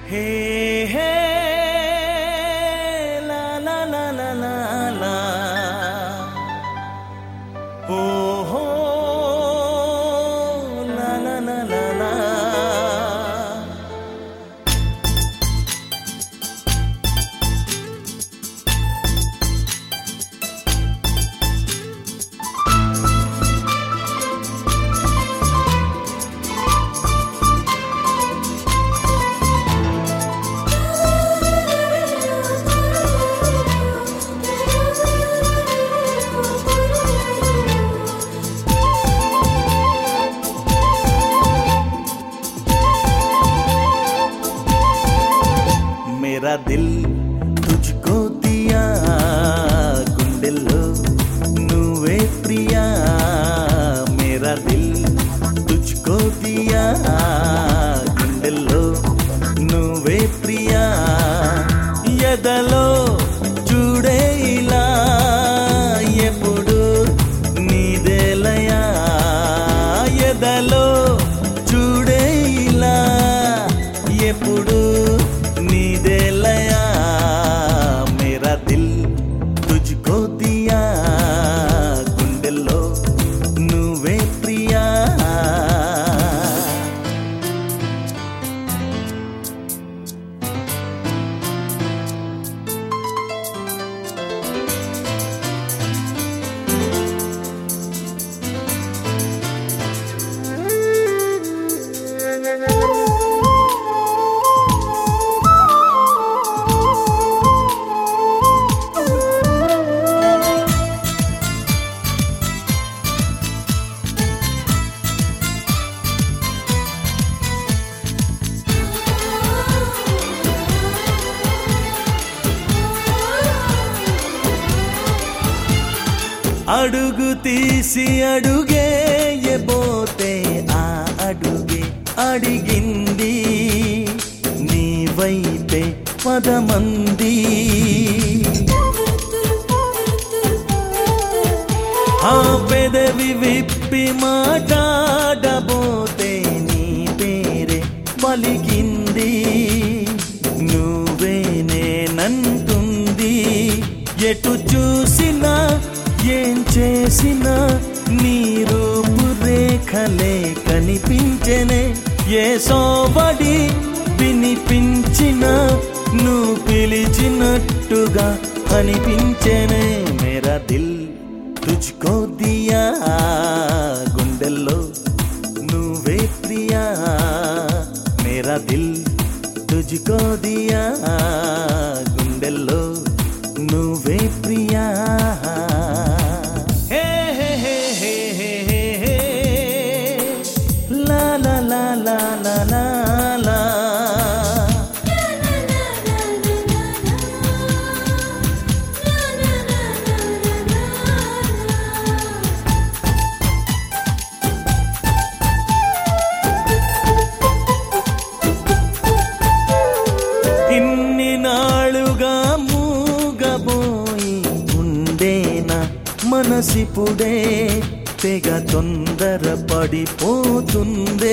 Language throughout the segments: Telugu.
హే హే లా లా లా లా లా లా ఓ హో లా లా లా లా లా मेरा दिल तुझको दिया గుండెల్లో నువ్వే ప్రియా మేరా దిల్ తుజ్కో దియా గుండెల్లో నువ్వే ప్రియా ఎదలో చూడే ఇలా ఎప్పుడు నీదేలయా ఎదలో చూడే ఇలా ఎప్పుడు నీదేలయా మేరా దిల్ తుజ్కో దియా గుండెల్లో నువ్వే ప్రియా అడుగు తీసి అడుగేయబోతే ఆ అడుగే అడిగింది నీ వైపే పదమంది ఆ పెదవి విప్పి మాట్లాడబోతే నీ పేరే పలికింది నువ్వే నేనంటుంది ఎటు చూసినా ఏం చేసినా నీ రూపు రేఖలే కనిపించెనే ఏ సోబడి వినిపించిన నువ్వు పిలిచినట్టుగా అనిపించెనే మేరా దిల్ తుజ్కో దియా గుండెల్లో నువ్వే ప్రియా మేరా దిల్ తుజ్కో దియా గుండెల్లో నువ్వే ప్రియా హే హే హే హే హే హే హే లా లా లా లా లా లా లా ఇన్ని నాളുగా మూగబోయి ఉండేనా మనసిపుడే తెగ తొందర పడిపోతుందే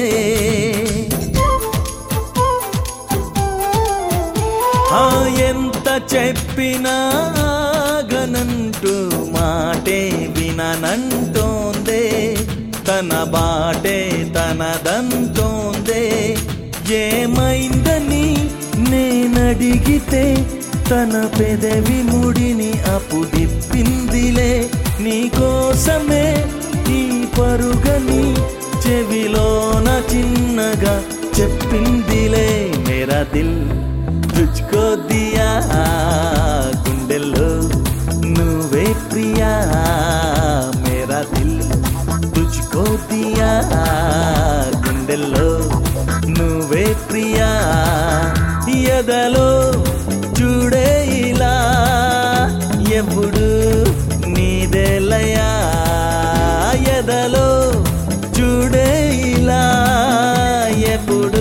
ఆ ఎంత చెప్పినా ఆగనంటూ మాటే విననంటోందే తన బాటే తనదంటోందే ఏమైందని నేనడిగితే తన పెదవి ముడిని అప్పుడిప్పిందిలే నీకోసమే ఈ పరుగని చెవిలోన చిన్నగా చెప్పిందిలే మేరా దిల్ తుజ్కో దియా గుండెల్లో నువ్వే ప్రియా మేరా దిల్ తుజ్కో దియా గుండెల్లో నువ్వే ప్రియా ఎదలో చూడే ఇలా ఎప్పుడు నీదేలయా ఎదలో చూడే ఇలా ఎప్పుడు